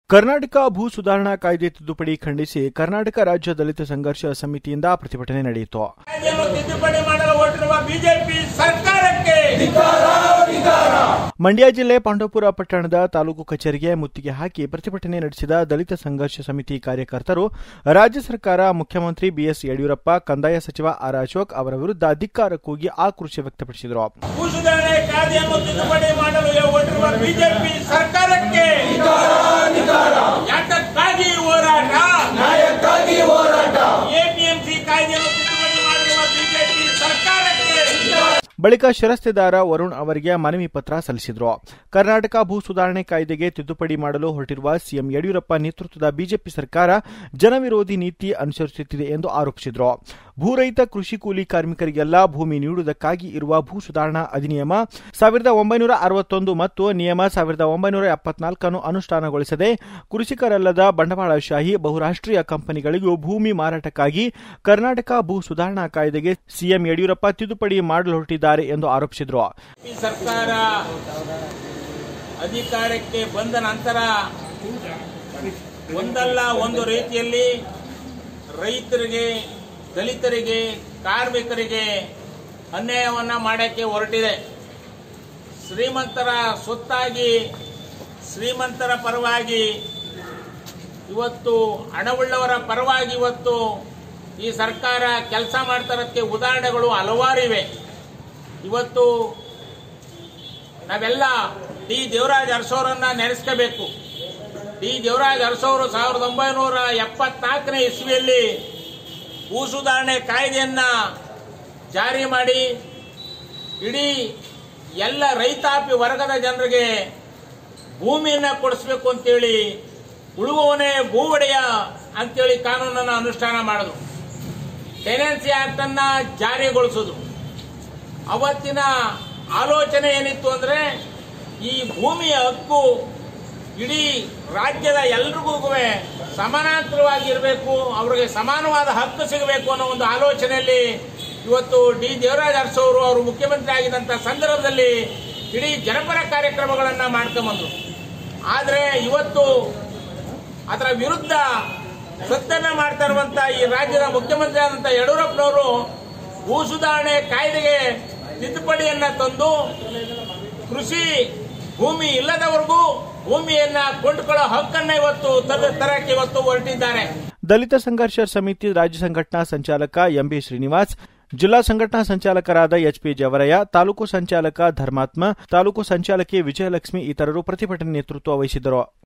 ಕರ್ನಾಟಕ ಭೂ ಸುಧಾರಣಾ ಕಾಯ್ದೆ ತಿದ್ದುಪಡಿ ಖಂಡಿಸಿ ಕರ್ನಾಟಕ ರಾಜ್ಯ ದಲಿತ ಸಂಘರ್ಷ ಸಮಿತಿಯಿಂದ ಪ್ರತಿಭಟನೆ ನಡೆಯಿತು ಕಾಯ್ದೆಯನ್ನು ತಿದ್ದುಪಡಿ ಮಾಡಲು ಹೊರಟಿರುವ ಬಿಜೆಪಿ ಸರ್ಕಾರಕ್ಕೆ ಮಂಡ್ಯ ಜಿಲ್ಲೆ ಪಾಂಡವಪುರ ಪಟ್ಟಣದ ತಾಲೂಕು ಕಚೇರಿಗೆ ಮುತ್ತಿಗೆ ಹಾಕಿ ಪ್ರತಿಭಟನೆ ನಡೆಸಿದ ದಲಿತ ಸಂಘರ್ಷ ಸಮಿತಿ ಕಾರ್ಯಕರ್ತರು ರಾಜ್ಯ ಸರ್ಕಾರ ಮುಖ್ಯಮಂತ್ರಿ ಬಿಎಸ್ ಯಡಿಯೂರಪ್ಪ ಕಂದಾಯ ಸಚಿವ ಆರ್ ಅಶೋಕ್ ಅವರ ವಿರುದ್ಧ ಧಿಕ್ಕಾರ ಕೂಗಿ ಆಕ್ರೋಶ ವ್ಯಕ್ತಪಡಿಸಿದರು ಭೂ ಸುಧಾರಣೆ ಕಾಯ್ದೆಯನ್ನು ತಿದ್ದುಪಡಿ ಮಾಡಲು ಹೊರಟಿರುವ ಬಿಜೆಪಿ ಸರ್ಕಾರಕ್ಕೆ ಯಾತಕ್ಕಾಗಿ ಹೋರಾಟ ಎಪಿಎಂಸಿ ಕಾಯ್ದೆಯನ್ನು ತಿದ್ದುಪಡಿ ಮಾಡಿರುವ ಬಿಜೆಪಿ ಸರ್ಕಾರಕ್ಕೆ ಬಳಿಕ ಶಿರಸ್ತೆದಾರ ವರುಣ್ ಅವರಿಗೆ ಮನವಿ ಪತ್ರ ಸಲ್ಲಿಸಿದರು ಕರ್ನಾಟಕ ಭೂ ಸುಧಾರಣೆ ಕಾಯ್ದೆಗೆ ತಿದ್ದುಪಡಿ ಮಾಡಲು ಹೊರಟಿರುವ ಸಿಎಂ ಯಡಿಯೂರಪ್ಪ ನೇತೃತ್ವದ ಬಿಜೆಪಿ ಸರ್ಕಾರ ಜನವಿರೋಧಿ ನೀತಿ ಅನುಸರಿಸುತ್ತಿದೆ ಎಂದು ಆರೋಪಿಸಿದರು ಭೂರಹಿತ ಕೃಷಿ ಕೂಲಿ ಕಾರ್ಮಿಕರಿಗೆಲ್ಲ ಭೂಮಿ ನೀಡುವುದಕ್ಕಾಗಿ ಇರುವ ಭೂ ಸುಧಾರಣಾ ಅಧಿನಿಯಮ ಸಾವಿರದ ಒಂಬೈನೂರ ಅರವತ್ತೊಂದು ಮತ್ತು ನಿಯಮ ಸಾವಿರದ ಒಂಬೈನೂರ ಎಪ್ಪತ್ನಾಲ್ಕನ್ನು ಅನುಷ್ಠಾನಗೊಳಿಸದೆ ಕೃಷಿಕರಲ್ಲದ ಬಂಡವಾಳಶಾಹಿ ಬಹುರಾಷ್ಟ್ರೀಯ ಕಂಪನಿಗಳಿಗೂ ಭೂಮಿ ಮಾರಾಟಕ್ಕಾಗಿ ಕರ್ನಾಟಕ ಭೂ ಸುಧಾರಣಾ ಕಾಯ್ದೆಗೆ ಸಿಎಂ ಯಡಿಯೂರಪ್ಪ ತಿದ್ದುಪಡಿ ಮಾಡಲು ಹೊರಟಿದ್ದಾರೆ ಎಂದು ಆರೋಪಿಸಿದರು ಈ ಸರ್ಕಾರ ಅಧಿಕಾರಕ್ಕೆ ಬಂದ ನಂತರ ಒಂದಲ್ಲ ಒಂದು ರೀತಿಯಲ್ಲಿ ರೈತರಿಗೆ ದಲಿತರಿಗೆ ಕಾರ್ಮಿಕರಿಗೆ ಅನ್ಯಾಯವನ್ನ ಮಾಡಕ್ಕೆ ಹೊರಟಿದೆ ಶ್ರೀಮಂತರ ಸ್ವತ್ತಾಗಿ ಶ್ರೀಮಂತರ ಪರವಾಗಿ ಇವತ್ತು ಹಣವುಳ್ಳವರ ಪರವಾಗಿ ಇವತ್ತು ಈ ಸರ್ಕಾರ ಕೆಲಸ ಮಾಡ್ತಾರಕ್ಕೆ ಉದಾಹರಣೆಗಳು ಹಲವಾರಿವೆ ಇವತ್ತು ನಾವೆಲ್ಲ ಡಿ ದೇವರಾಜ್ ಅರಸೋರನ್ನ ನೆನೆಸ್ಕೋಬೇಕು ಡಿ ದೇವರಾಜ್ ಅರಸೋರು ಸಾವಿರದ ಒಂಬೈನೂರ ಎಪ್ಪತ್ನಾಲ್ಕನೇ ಇಸ್ವಿಯಲ್ಲಿ ಭೂ ಸುಧಾರಣೆ ಕಾಯ್ದೆಯನ್ನ ಜಾರಿ ಮಾಡಿ ಇಡೀ ಎಲ್ಲ ರೈತಾಪಿ ವರ್ಗದ ಜನರಿಗೆ ಭೂಮಿಯನ್ನ ಕೊಡಿಸ್ಬೇಕು ಅಂತೇಳಿ ಉಳುವವನೇ ಭೂ ಒಡೆಯ ಅಂತೇಳಿ ಕಾನೂನನ್ನು ಅನುಷ್ಠಾನ ಮಾಡಿದ್ರು ಟೆನೆನ್ಸಿ ಆಕ್ಟ್ ಅನ್ನ ಜಾರಿಗೊಳಿಸೋದು ಅವತ್ತಿನ ಆಲೋಚನೆ ಏನಿತ್ತು ಅಂದ್ರೆ ಈ ಭೂಮಿಯ ಹಕ್ಕು ಇಡೀ ರಾಜ್ಯದ ಎಲ್ರಿಗೂ ಸಮಾನಾಂತರವಾಗಿ ಇರಬೇಕು ಅವರಿಗೆ ಸಮಾನವಾದ ಹಕ್ಕು ಸಿಗಬೇಕು ಅನ್ನೋ ಒಂದು ಆಲೋಚನೆಯಲ್ಲಿ ಇವತ್ತು ಡಿ ದೇವರಾಜ್ ಅರಸು ಅವರು ಅವರು ಮುಖ್ಯಮಂತ್ರಿ ಆಗಿದ್ದಂತ ಸಂದರ್ಭದಲ್ಲಿ ಇಡೀ ಜನಪರ ಕಾರ್ಯಕ್ರಮಗಳನ್ನ ಮಾಡ್ಕೊಂಬಂದ್ರು ಆದ್ರೆ ಇವತ್ತು ಅದರ ವಿರುದ್ಧ ಸತ್ತನ್ನ ಮಾಡ್ತಾ ಇರುವಂತ ಈ ರಾಜ್ಯದ ಮುಖ್ಯಮಂತ್ರಿ ಆದಂತ ಯಡಿಯೂರಪ್ಪನವರು ಭೂ ಸುಧಾರಣೆ ಕಾಯ್ದೆಗೆ ತಿದ್ದುಪಡಿಯನ್ನ ತಂದು ಕೃಷಿ ಭೂಮಿ ಇಲ್ಲದವರೆಗೂ ಭೂಮಿಯನ್ನ ಕೊಂಡುಕೊಳ್ಳೋ ಹಕ್ಕನ್ನ ಇವತ್ತು ತರ- ತರಕ್ಕೆ ಇವತ್ತು ಹೊರಟಿದ್ದಾರೆ ದಲಿತ ಸಂಘರ್ಷ ಸಮಿತಿ ರಾಜ್ಯ ಸಂಘಟನಾ ಸಂಚಾಲಕ ಎಂಬಿ ಶ್ರೀನಿವಾಸ್ ಜಿಲ್ಲಾ ಸಂಘಟನಾ ಸಂಚಾಲಕರಾದ ಎಚ್ಪಿ ಜವರಯ್ಯ ತಾಲೂಕು ಸಂಚಾಲಕ ಧರ್ಮಾತ್ಮ ತಾಲೂಕು ಸಂಚಾಲಕಿ ವಿಜಯಲಕ್ಷ್ಮಿ ಇತರರು ಪ್ರತಿಭಟನೆ ನೇತೃತ್ವ ವಹಿಸಿದ್ದರು